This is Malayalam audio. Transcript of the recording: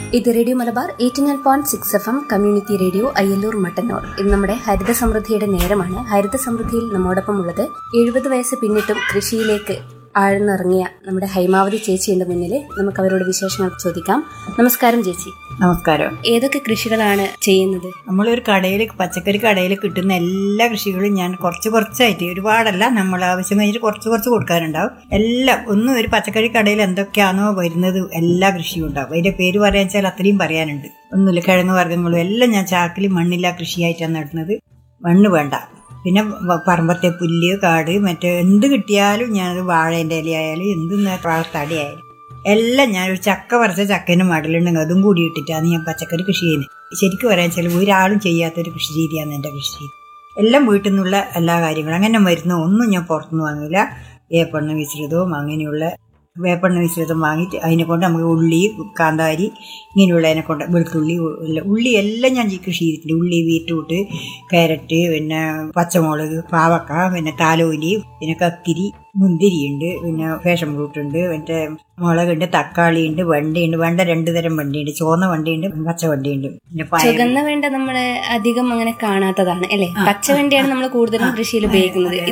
ഇത് radio Malabar eighty nine point six F M community radio Ayyallur Mattannur ഇത് നമ്മുടെ ഹരിത സമൃദ്ധിയുടെ നേരമാണ് ഹരിത സമൃദ്ധിയിൽ നമ്മോടൊപ്പം ഉള്ളത് എഴുപത് വയസ്സ് പിന്നിട്ടും കൃഷിയിലേക്ക് ആഴ്ന്നിറങ്ങിയ നമ്മുടെ ഹൈമാവതി ചേച്ചിയുടെ മുന്നിൽ നമുക്ക് അവരോട് വിശേഷങ്ങൾ ചോദിക്കാം നമസ്കാരം ചേച്ചി നമസ്കാരം ഏതൊക്കെ കൃഷികളാണ് ചെയ്യുന്നത് നമ്മളൊരു കടയിൽ പച്ചക്കറി കടയിൽ കിട്ടുന്ന എല്ലാ കൃഷികളും ഞാൻ കുറച്ച് കുറച്ചായിട്ട് ഒരുപാടല്ല നമ്മൾ ആവശ്യം കഴിഞ്ഞിട്ട് കുറച്ച് കുറച്ച് കൊടുക്കാറുണ്ടാവും എല്ലാം ഒന്നും ഒരു പച്ചക്കറി കടയിൽ എന്തൊക്കെയാണോ വരുന്നത് എല്ലാ കൃഷിയും ഉണ്ടാവും അതിന്റെ പേര് പറയാൻ വെച്ചാൽ അത്രയും പറയാനുണ്ട് ഒന്നുമില്ല കിഴങ്ങ് വർഗ്ഗങ്ങളും എല്ലാം ഞാൻ ചാക്കിൽ മണ്ണില്ല കൃഷിയായിട്ടാണ് നടുന്നത് മണ്ണ് വേണ്ട പിന്നെ വ- പറമ്പത്തെ പുല്ല് കാട് മറ്റേ എന്ത് കിട്ടിയാലും ഞാനത് വാഴേൻ്റെ ഇലയായാലും എന്ത് തടിയായാലും എല്ലാം ഞാൻ ഒരു ചക്ക പറിച്ച ചക്കേൻ്റെ മടലുണ്ടെങ്കിൽ അതും കൂടി ഇട്ടിട്ടാണ് ഞാൻ പച്ചക്കറി കൃഷി ചെയ്യുന്നത് ശരിക്കും പറയാൻ വെച്ചാൽ ഒരാളും ചെയ്യാത്തൊരു കൃഷി രീതിയാണ് എൻ്റെ കൃഷി രീതി എല്ലാം വീട്ടിൽ നിന്നുള്ള എല്ലാ കാര്യങ്ങളും അങ്ങനെ മരുന്നോ ഒന്നും ഞാൻ പുറത്തുനിന്ന് വാങ്ങില്ല വേപ്പെണ്ണ മിശ്രിതവും അങ്ങനെയുള്ള വേപ്പെണ്ണ മിശ്രിതം വാങ്ങിയിട്ട് അതിനെ കൊണ്ട് നമുക്ക് ഉള്ളി കാന്താരി ഇങ്ങനെയുള്ളതിനെ കൊണ്ട് വെളുത്തുള്ളി ഉള്ള- ഉള്ളി എല്ലാം ഞാൻ കൃഷി ചെയ്തിട്ടുണ്ട് ഉള്ളി ബീറ്റ്റൂട്ട് ക്യാരറ്റ് പിന്നെ പച്ചമുളക് പാവക്ക പിന്നെ താലോലി പിന്നെ കക്കിരി മുന്തിരിയുണ്ട് പിന്നെ ഫാഷൻ ഫ്രൂട്ട് ഉണ്ട് മറ്റേ മുളകുണ്ട് തക്കാളി ഉണ്ട് വെണ്ടയുണ്ട് വെണ്ട രണ്ട് തരം വണ്ടിയുണ്ട് ചുവന്ന വണ്ടിയുണ്ട് പച്ച വണ്ടിയുണ്ട് പിന്നെ പയർ ചുവന്ന വേണ്ട നമ്മള് അധികം അങ്ങനെ കാണാത്തതാണ് അല്ലേ പച്ചവെണ്ടയാണ് നമ്മൾ കൂടുതലും കൃഷിയിൽ ഉപയോഗിക്കുന്നത്